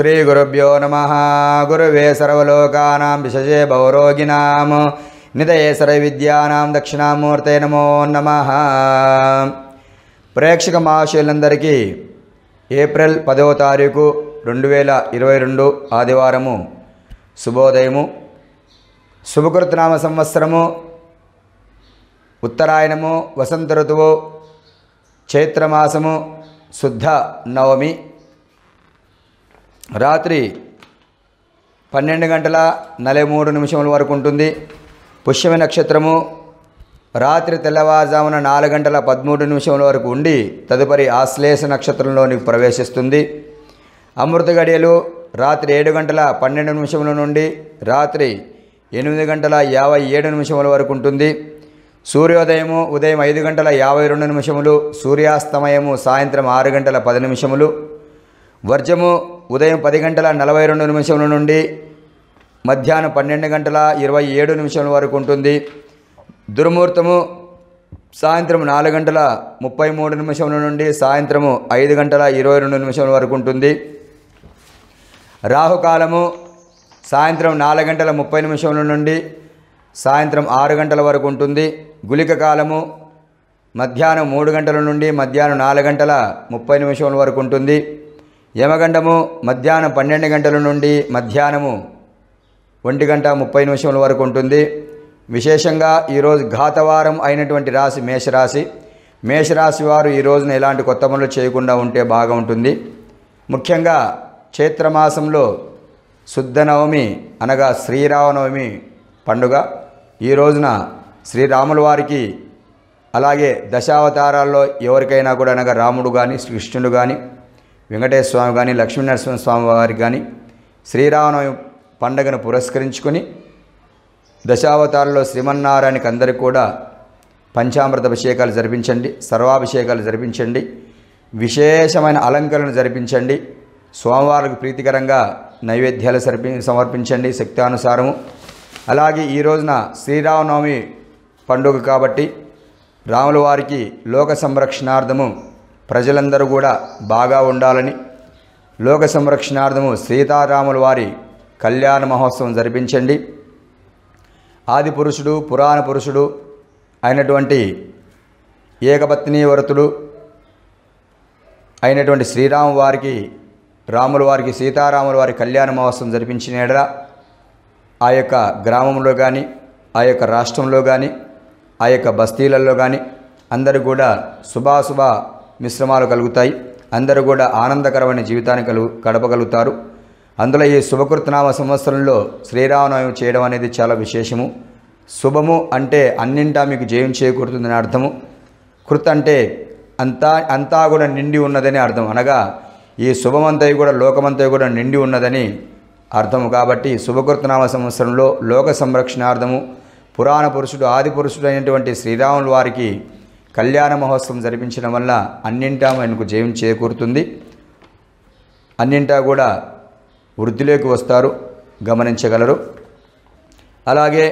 శ్రీగురుభ్యో నమ గురువే సర్వలోకానాం విశజే భవరోగిణాం నిదయే సర్వవిద్యానాం దక్షిణామూర్తే నమో నమ ప్రేక్షక మహాశయులందరికీ ఏప్రిల్ పదవ తారీఖు రెండు వేల ఇరవై రెండు ఆదివారము శుభోదయము శుభకృతనామ సంవత్సరము ఉత్తరాయణము వసంత ఋతువు చైత్రమాసము శుద్ధ నవమి రాత్రి పన్నెండు గంటల నలభై మూడు నిమిషముల వరకు ఉంటుంది పుష్యమి నక్షత్రము రాత్రి తెల్లవారుజామున నాలుగు గంటల పదమూడు నిమిషముల వరకు ఉండి తదుపరి ఆశ్లేష నక్షత్రంలోనికి ప్రవేశిస్తుంది అమృత గడియలు రాత్రి ఏడు గంటల పన్నెండు నిమిషముల నుండి రాత్రి ఎనిమిది గంటల యాభై ఏడు నిమిషముల వరకు ఉంటుంది సూర్యోదయము ఉదయం ఐదు గంటల యాభై రెండు నిమిషములు సూర్యాస్తమయము సాయంత్రం ఆరు గంటల పది నిమిషములు వర్జము ఉదయం పది గంటల నలభై రెండు నిమిషముల నుండి మధ్యాహ్నం పన్నెండు గంటల ఇరవై ఏడు నిమిషముల వరకు ఉంటుంది దుర్ముహూర్తము సాయంత్రం నాలుగు గంటల ముప్పై మూడు నిమిషముల నుండి సాయంత్రము ఐదు గంటల ఇరవై రెండు నిమిషముల వరకు ఉంటుంది రాహుకాలము సాయంత్రం నాలుగు గంటల ముప్పై నిమిషముల నుండి సాయంత్రం ఆరు గంటల వరకు ఉంటుంది గులిక కాలము మధ్యాహ్నం మూడు గంటల నుండి మధ్యాహ్నం నాలుగు గంటల ముప్పై నిమిషముల వరకు ఉంటుంది యమగండము మధ్యాహ్నం పన్నెండు గంటల నుండి మధ్యాహ్నము ఒంటి గంట ముప్పై నిమిషముల వరకు ఉంటుంది విశేషంగా ఈరోజు ఘాతవారం అయినటువంటి రాశి మేషరాశి మేషరాశి వారు ఈ రోజున ఎలాంటి కొత్త పనులు చేయకుండా ఉంటే బాగా ఉంటుంది ముఖ్యంగా చైత్రమాసంలో శుద్ధ నవమి అనగా శ్రీరామనవమి పండుగ ఈ రోజున శ్రీరాముల వారికి అలాగే దశావతారాల్లో ఎవరికైనా కూడా అనగా రాముడు కానీ కృష్ణుడు కానీ వెంకటేశ్వర స్వామి కానీ లక్ష్మీనరసింహ స్వామి వారికి కానీ శ్రీరామనవమి పండుగను పురస్కరించుకొని దశావతారంలో శ్రీమన్నారాయణకి అందరికీ కూడా పంచామృత అభిషేకాలు జరిపించండి సర్వాభిషేకాలు జరిపించండి విశేషమైన అలంకరణ జరిపించండి స్వామివారికి ప్రీతికరంగా నైవేద్యాలు సరిపి సమర్పించండి శక్తానుసారము అలాగే ఈ రోజున శ్రీరామనవమి పండుగ కాబట్టి రాముల వారికి లోక సంరక్షణార్థము ప్రజలందరూ కూడా బాగా ఉండాలని లోక సంరక్షణార్థము సీతారాముల వారి కళ్యాణ మహోత్సవం జరిపించండి ఆది పురుషుడు పురాణ పురుషుడు అయినటువంటి ఏకపత్ని వ్రతుడు అయినటువంటి శ్రీరాము వారికి రాముల వారికి సీతారాముల వారి కళ్యాణ మహోత్సవం జరిపించిన ఎడల ఆ యొక్క గ్రామంలో కానీ ఆ యొక్క రాష్ట్రంలో కానీ ఆ యొక్క బస్తీలలో కానీ అందరూ కూడా శుభాశుభ మిశ్రమాలు కలుగుతాయి అందరూ కూడా ఆనందకరమైన జీవితాన్ని కలుగు గడపగలుగుతారు అందులో ఈ శుభకృతనామ సంవత్సరంలో శ్రీరామనవమి చేయడం అనేది చాలా విశేషము శుభము అంటే అన్నింటా మీకు జయం చేకూరుతుందని అర్థము కృత్ అంటే అంతా అంతా కూడా నిండి ఉన్నదని అర్థం అనగా ఈ శుభమంతా కూడా లోకమంతా కూడా నిండి ఉన్నదని అర్థము కాబట్టి శుభకృతనామ సంవత్సరంలో లోక సంరక్షణార్థము పురాణ పురుషుడు ఆది పురుషుడు అయినటువంటి శ్రీరాముల వారికి కళ్యాణ మహోత్సవం జరిపించడం వల్ల అన్నింటా ఆయనకు జయం చేకూరుతుంది అన్నింటా కూడా వృద్ధిలోకి వస్తారు గమనించగలరు అలాగే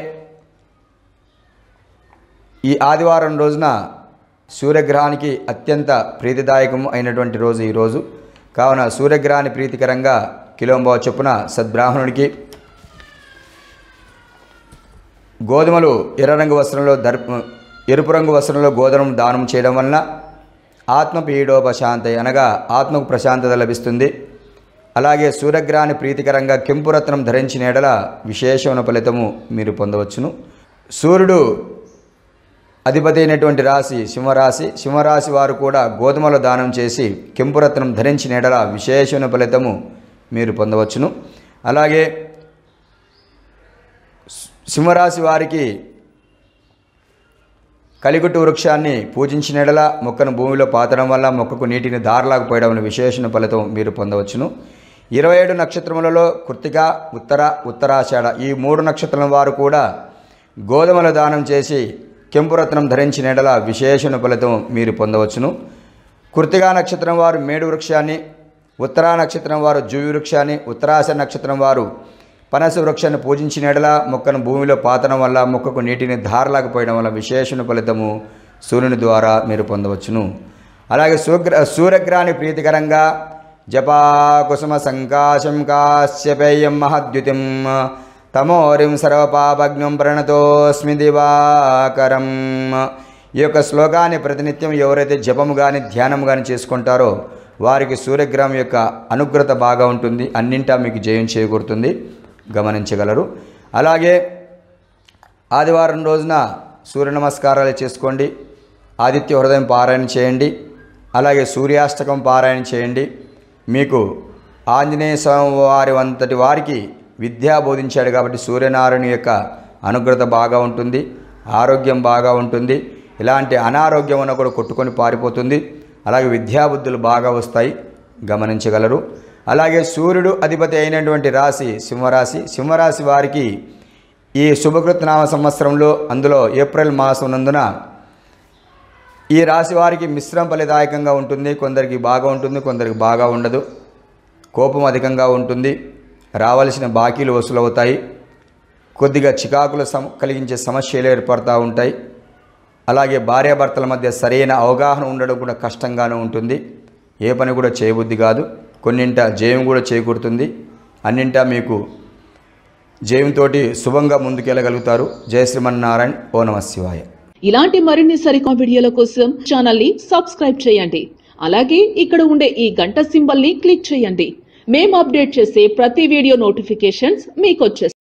ఈ ఆదివారం రోజున సూర్యగ్రహానికి అత్యంత ప్రీతిదాయకం అయినటువంటి రోజు ఈరోజు కావున సూర్యగ్రహాన్ని ప్రీతికరంగా కిలోంబావ చొప్పున సద్బ్రాహ్మణుడికి గోధుమలు ఎర్ర రంగు వస్త్రంలో దర్ ఎరుపు రంగు వస్త్రంలో గోధుమం దానం చేయడం వలన ఆత్మ పీడోపశాంతి అనగా ఆత్మకు ప్రశాంతత లభిస్తుంది అలాగే సూర్యగ్రహాన్ని ప్రీతికరంగా కెంపురత్నం ధరించిన ఎడల విశేషమైన ఫలితము మీరు పొందవచ్చును సూర్యుడు అధిపతి అయినటువంటి రాశి సింహరాశి సింహరాశి వారు కూడా గోధుమల దానం చేసి కెంపురత్నం ధరించిన ఎడల విశేషమైన ఫలితము మీరు పొందవచ్చును అలాగే సింహరాశి వారికి కలిగుట్టు వృక్షాన్ని పూజించిన ఎడల మొక్కను భూమిలో పాతడం వల్ల మొక్కకు నీటిని దారలాగా పోయడం వల్ల విశేషణ ఫలితం మీరు పొందవచ్చును ఇరవై ఏడు నక్షత్రములలో కృత్తిక ఉత్తర ఉత్తరాషాఢ ఈ మూడు నక్షత్రం వారు కూడా గోధుమల దానం చేసి కెంపురత్నం ధరించిన ఎడల విశేషణ ఫలితం మీరు పొందవచ్చును కృతిగా నక్షత్రం వారు మేడు వృక్షాన్ని ఉత్తరా నక్షత్రం వారు జువి వృక్షాన్ని ఉత్తరాశ నక్షత్రం వారు పనస వృక్షాన్ని పూజించిన ఎడల మొక్కను భూమిలో పాతడం వల్ల మొక్కకు నీటిని ధారలాకపోయడం వల్ల విశేషణ ఫలితము సూర్యుని ద్వారా మీరు పొందవచ్చును అలాగే సూగ్ర సూర్యగ్రహాన్ని ప్రీతికరంగా జపాకుసుమ సంకాశం కాశ్యపేయం మహద్యుతిం తమోరిం సర్వపాపజ్ఞం ప్రణతోస్మి దివాకరం ఈ యొక్క శ్లోకాన్ని ప్రతినిత్యం ఎవరైతే జపము కానీ ధ్యానం కానీ చేసుకుంటారో వారికి సూర్యగ్రహం యొక్క అనుగ్రత బాగా ఉంటుంది అన్నింటా మీకు జయం చేకూరుతుంది గమనించగలరు అలాగే ఆదివారం రోజున సూర్య నమస్కారాలు చేసుకోండి ఆదిత్య హృదయం పారాయణ చేయండి అలాగే సూర్యాష్టకం పారాయణ చేయండి మీకు ఆంజనేయ స్వామి వారి అంతటి వారికి విద్యా బోధించాడు కాబట్టి సూర్యనారాయణ యొక్క అనుగ్రత బాగా ఉంటుంది ఆరోగ్యం బాగా ఉంటుంది ఇలాంటి అనారోగ్యం ఉన్న కూడా కొట్టుకొని పారిపోతుంది అలాగే విద్యాబుద్ధులు బాగా వస్తాయి గమనించగలరు అలాగే సూర్యుడు అధిపతి అయినటువంటి రాశి సింహరాశి సింహరాశి వారికి ఈ శుభకృత్ నామ సంవత్సరంలో అందులో ఏప్రిల్ మాసం నందున ఈ రాశి వారికి మిశ్రమ ఫలిదాయకంగా ఉంటుంది కొందరికి బాగా ఉంటుంది కొందరికి బాగా ఉండదు కోపం అధికంగా ఉంటుంది రావలసిన బాకీలు వసూలవుతాయి కొద్దిగా చికాకులు సమ కలిగించే సమస్యలు ఏర్పడుతూ ఉంటాయి అలాగే భార్యాభర్తల మధ్య సరైన అవగాహన ఉండడం కూడా కష్టంగానే ఉంటుంది ఏ పని కూడా చేయబుద్ధి కాదు కొన్నింట జయం కూడా చేకూరుతుంది అన్నింటా మీకు జయంతో శుభంగా ముందుకెళ్ళగలుగుతారు జయ శ్రీమన్నారాయణ ఓ నమ శివాయ ఇలాంటి మరిన్ని సరికొత్త వీడియోల కోసం ఛానల్ ని సబ్స్క్రైబ్ చేయండి అలాగే ఇక్కడ ఉండే ఈ గంట సింబల్ ని క్లిక్ చేయండి మేము అప్డేట్ చేసే ప్రతి వీడియో నోటిఫికేషన్స్ మీకు వచ్చేస్తాయి